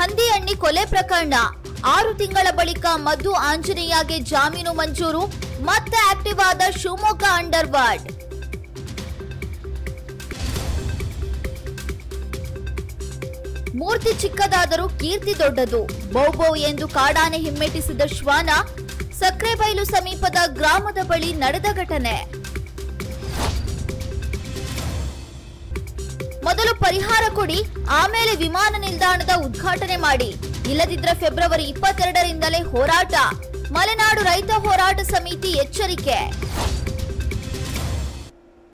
ಹಂದಿಹಣ್ಣಿ ಕೊಲೆ ಪ್ರಕರಣ ಆರು ತಿಂಗಳ ಬಳಿಕ ಮಧು ಆಂಜನೇಯಗೆ ಜಾಮೀನು ಮಂಜೂರು ಮತ್ತೆ ಆಕ್ಟಿವ್ ಆದ ಶಿವಮೊಗ್ಗ ಅಂಡರ್ ವರ್ಲ್ಡ್ ಮೂರ್ತಿ ಚಿಕ್ಕದಾದರೂ ಕೀರ್ತಿ ದೊಡ್ಡದು ಬೌಬೌ ಎಂದು ಕಾಡಾನೆ ಹಿಮ್ಮೆಟ್ಟಿಸಿದ ಶ್ವಾನ ಸಕ್ರೆಬೈಲು ಸಮೀಪದ ಗ್ರಾಮದ ಬಳಿ ನಡೆದ ಘಟನೆ ಮೊದಲು ಪರಿಹಾರ ಕೊಡಿ ಆಮೇಲೆ ವಿಮಾನ ನಿಲ್ದಾಣದ ಉದ್ಘಾಟನೆ ಮಾಡಿ ಇಲ್ಲದಿದ್ರೆ ಫೆಬ್ರವರಿ ಇಪ್ಪತ್ತೆರಡರಿಂದಲೇ ಹೋರಾಟ ಮಲೆನಾಡು ರೈತ ಹೋರಾಟ ಸಮಿತಿ ಎಚ್ಚರಿಕೆ